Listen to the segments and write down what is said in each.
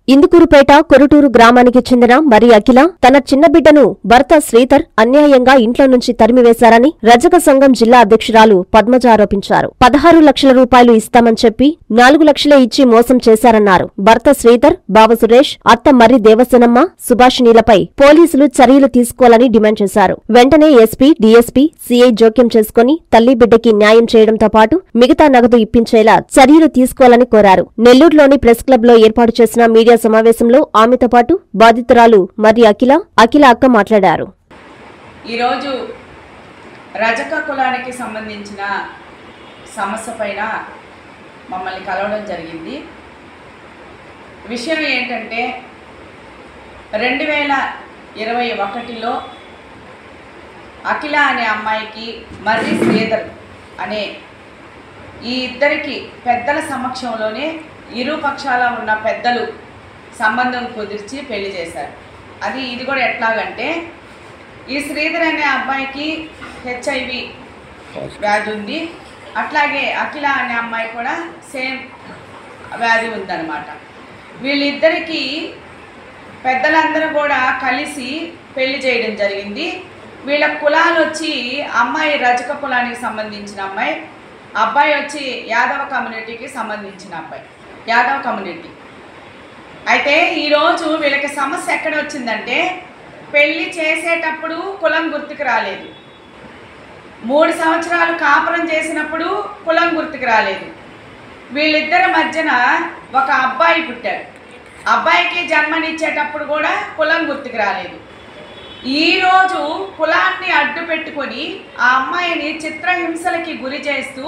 ఇందుకూరుపేట కొరుటూరు గ్రామానికి చెందిన మరి అఖిల తన చిన్న బిడ్డను భర్త శ్రీధర్ అన్యాయంగా ఇంట్లో నుంచి తరిమివేశారని రజక సంఘం జిల్లా అధ్యక్షురాలు పద్మజ ఆరోపించారు పదహారు లక్షల రూపాయలు ఇస్తామని చెప్పి నాలుగు లక్షలే ఇచ్చి మోసం చేశారన్నారు భర్త శ్రీధర్ బావ సురేష్ అత్త మర్రి దేవసేనమ్మ సుభాషిణీలపై పోలీసులు చర్యలు తీసుకోవాలని డిమాండ్ చేశారు వెంటనే ఎస్పీ డీఎస్పీ సీఐ జోక్యం చేసుకుని తల్లి బిడ్డకి న్యాయం చేయడంతో పాటు మిగతా నగదు ఇప్పించేలా చర్యలు తీసుకోవాలని కోరారు నెల్లూరులోని ప్రెస్ క్లబ్ లో ఏర్పాటు చేసిన మీడియా సమావేశంలో ఆమెతో పాటు బాధితురాలు మరి అఖిల అఖిల అక్క మాట్లాడారు ఈరోజు రజక కులానికి సంబంధించిన సమస్య పైన మమ్మల్ని కలవడం జరిగింది విషయం ఏంటంటే రెండు వేల ఇరవై ఒకటిలో అఖిల అనే అమ్మాయికి మర్రి శ్రీధర్ అనే ఈ ఇద్దరికి పెద్దల సమక్షంలోనే ఇరు పక్షాల ఉన్న పెద్దలు సంబంధం కుదిర్చి పెళ్లి చేశారు అది ఇది కూడా ఎట్లాగంటే ఈ శ్రీధర్ అనే అబ్బాయికి హెచ్ఐవి వ్యాధి ఉంది అట్లాగే అఖిల అనే అమ్మాయి కూడా సేమ్ వ్యాధి ఉందన్నమాట వీళ్ళిద్దరికీ పెద్దలందరూ కూడా కలిసి పెళ్లి చేయడం జరిగింది వీళ్ళ కులాలు వచ్చి అమ్మాయి రజక కులానికి సంబంధించిన అమ్మాయి అబ్బాయి వచ్చి యాదవ కమ్యూనిటీకి సంబంధించిన అబ్బాయి యాదవ కమ్యూనిటీ అయితే ఈరోజు వీళ్ళకి సమస్య ఎక్కడ వచ్చిందంటే పెళ్లి చేసేటప్పుడు కులం గుర్తుకు రాలేదు మూడు సంవత్సరాలు కాపురం చేసినప్పుడు కులం గుర్తుకు రాలేదు వీళ్ళిద్దరి మధ్యన ఒక అబ్బాయి పుట్టాడు అబ్బాయికి జన్మనిచ్చేటప్పుడు కూడా కులం గుర్తుకు రాలేదు ఈరోజు కులాన్ని అడ్డు పెట్టుకొని ఆ అమ్మాయిని చిత్రహింసలకి గురి చేస్తూ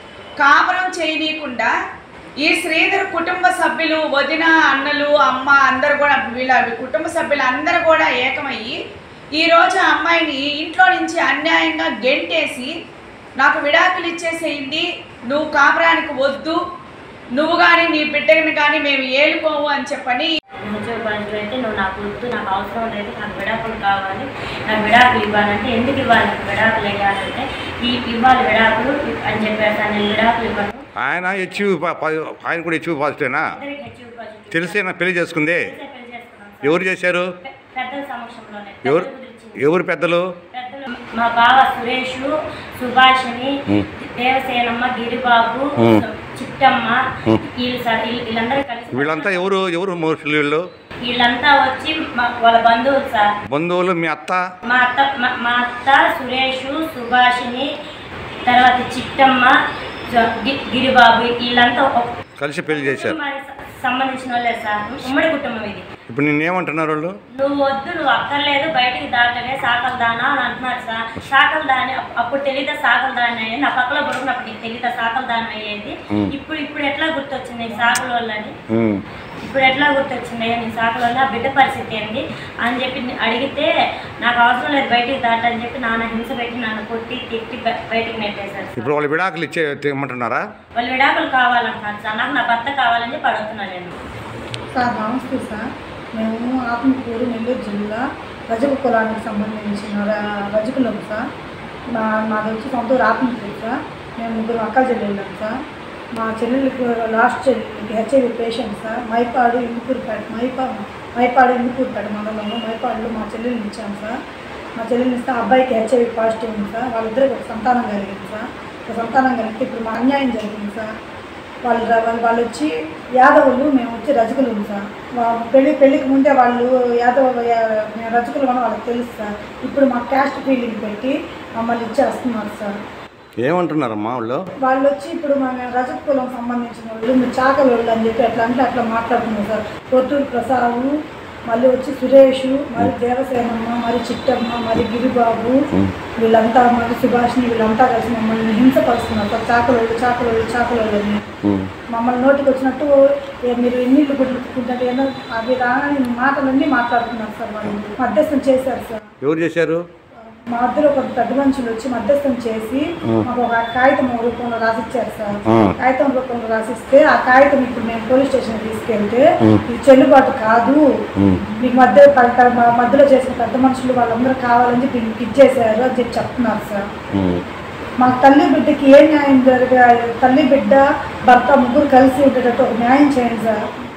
కాపురం చేయనీయకుండా ఈ శ్రీధర్ కుటుంబ సభ్యులు వదిన అన్నలు అమ్మ అందరు కూడా వీళ్ళ కుటుంబ సభ్యులు అందరూ కూడా ఏకమయ్యి ఈరోజు ఆ అమ్మాయిని ఇంట్లో నుంచి అన్యాయంగా గెంటేసి నాకు విడాకులు ఇచ్చేసేయండి నువ్వు కాపురానికి వద్దు నువ్వు కానీ నీ బిడ్డని కానీ మేము ఏలుకోము అని చెప్పని ఉద్యోగానికి అయితే నువ్వు నాకు వద్దు నాకు అవసరం లేదు నాకు విడాకులు కావాలి నాకు విడాకులు ఇవ్వాలంటే ఎందుకు ఇవ్వాలి నాకు విడాకులు వేయాలంటే ఈ ఇవ్వాలి విడాకులు అని చెప్పేసాను నేను విడాకులు ఇవ్వను ఆయన హెచ్యూ ఆయన కూడా హెచ్యూ పాజిటివేనా ఇద్దరికి హెచ్చు పాజిటివ్ తెలిసేనా పెళ్లి చేసుకుంది తెలిసే పెళ్లి చేసుకున్నాం సార్. ఎవరు చేశారు పె- పెద్దల సమక్షంలోనే ఎవరు పెద్దలు గురించి. ఎవరు పెద్దలు పెద్దలు మా బావ సురేష్ సుభాషిణి ఉం. దేవసేనమ్మ గిరిబాబు ఉం. చిట్టమ్మ ఉం. వీళ్ళు సార్ వీళ్ళు- వీళ్ళందరూ కలిసి వీళ్ళంతా ఎవరు ఎవరు మనుషులు వీళ్ళు వీళ్ళంతా వచ్చి మా- వాళ్ళ బంధువులు సార్ బంధువులు మీ అత్త మా అత్త మా- మా అత్త సురేష్ సుభాషిని తర్వాత చిట్టమ్మ జ- గి- గిరిబాబు వీళ్ళంతా ఒక కలిసి పెళ్లి చేశారు కుటుంబానికి స- సంబంధించిన వాళ్ళే సార్ ఉమ్మడి కుటుంబం ఇది ఇప్పుడు నిన్నేమంటున్నారు వాళ్ళు నువ్వు వద్దు నువ్వు అక్కర్లేదు బయటికి దాటలే సాకలు దానా అని అంటున్నారు సార్ సాకలు దాని అప్- అప్పుడు తెలీదా సాకలు దాని అయ్యేది నా పక్కలో పడుకున్నప్పుడు నీకు తెలీదా సాకలు దాని అయ్యేది ఉం. ఇప్పుడు ఇప్పుడు ఎట్లా గుర్తొచ్చింది ఈ సాకుల వాళ్ళని ఉమ్. ఇప్పుడు ఎట్లా గుర్తొచ్చింది నీ సాకుల వల్ల బిడ్డ పరిస్థితి ఏంటి అని చెప్పి ని- అడిగితే నాకు అవసరం లేదు బయటికి దాటని చెప్పి నాన్న హింస పెట్టి నన్ను కొట్టి తిట్టి బ- బయటికి నెట్టేశారు సార్. ఇప్పుడు వాళ్ళు విడాకులు ఇచ్చే ఇమ్మంటున్నారా వాళ్ళు విడాకులు కావాలంటున్నారు సార్ నాకు నా భర్త కావాలని చెప్పి అడుగుతున్నాను నేను సార్ నమస్తే సార్ మేము ఆత్మకూరు నెల్లూరు జిల్లా రజక కులానికి సంబంధించిన ర- రజకులం సార్ మా మాది వచ్చి సొంత ఊరు ఆత్మకూరు సార్ మేము ముగ్గురు అక్క చెల్లెళ్ళం సార్ మా చెల్లెళ్ళకి లాస్ట్ చెల్లెళ్ళకి HIV patient sir Mypadu Indukurpet మైపా మైపాడు ఇందుకూరుపేట మండలంలో మైపాడులో మా చెల్లెల్ని ఇచ్చాం సార్ మా చెల్లెల్ని ఇస్తే ఆ అబ్బాయికి హెచ్ఐవి పాజిటివ్ ఉంది సార్ వాళ్ళిద్దరికి ఒక సంతానం కలిగింది సార్ ఒక సంతానం కలిగితే ఇప్పుడు మా అన్యాయం జరిగింది సార్ వాళ్ళు ర- వాళ్ళు వాళ్ళు వచ్చి యాదవులు మేము వచ్చి రజకులు సార్ వా- పెళ్లి పెళ్లికి ముందే వాళ్ళు యాదవ యా- మేము రజకులు అని వాళ్ళకి తెలుసు సార్ ఇప్పుడు మా క్యాస్ట్ ఫీలింగ్ పెట్టి మమ్మల్ని ఇచ్చేస్తున్నారు సార్ ఏమంటున్నారమ్మా వాళ్ళు వాళ్ళు వచ్చి ఇప్పుడు మా రజక కులం సంబంధించిన వాళ్ళు మీరు చాకలి వాళ్ళు అని చెప్పి అట్లా అంటే అట్లా మాట్లాడుతున్నారు సార్ కొత్తూరు ప్రసాద్ మళ్ళీ వచ్చి సురేష్ మరి దేవసేనమ్మ మరి చిట్టమ్మ మరి గిరిబాబు వీళ్ళంతా మరి సుభాష్ని వీళ్ళంతా కలిసి మమ్మల్ని హింసపరుస్తున్నారు సార్ చాకలోళ్ళు చాకలోళ్ళు చాకలోళ్ళు అని ఉమ్. మమ్మల్ని నోటికి వచ్చినట్టు ఏ మీరు ఎన్నిళ్ళు గుడ్డుకుంటారు ఏదో అవి రాని మాటలన్నీ మాట్లాడుతున్నారు సార్ వాళ్ళు మధ్యస్థం చేశారు సార్ ఎవరు చేశారు మా మధ్యలో కొంత పెద్ద మనుషులు వచ్చి మధ్యస్థం చేసి మాకు ఒక కాగితం రూపంలో రాసిచ్చారు సార్ ఆ. కాగితం రూపంలో రాసిస్తే ఆ కాగితం ఇప్పుడు మేము పోలీస్ స్టేషన్ తీసుకెళ్తే ఇది చెల్లుబాటు కాదు ఉమ్. మీకు మధ్య ప- ప- మా మధ్యలో చేసిన పెద్ద మనుషులు వాళ్ళందరూ కావాలని చెప్పి మీకు ఇచ్చేసారు అని చెప్పి చెప్తున్నారు సార్ ఉమ్. మాకు తల్లి బిడ్డకి ఏ న్యాయం జరగాలి తల్లి బిడ్డ భర్త ముగ్గురు కలిసి ఉండేటట్టు ఒక న్యాయం చేయండి సార్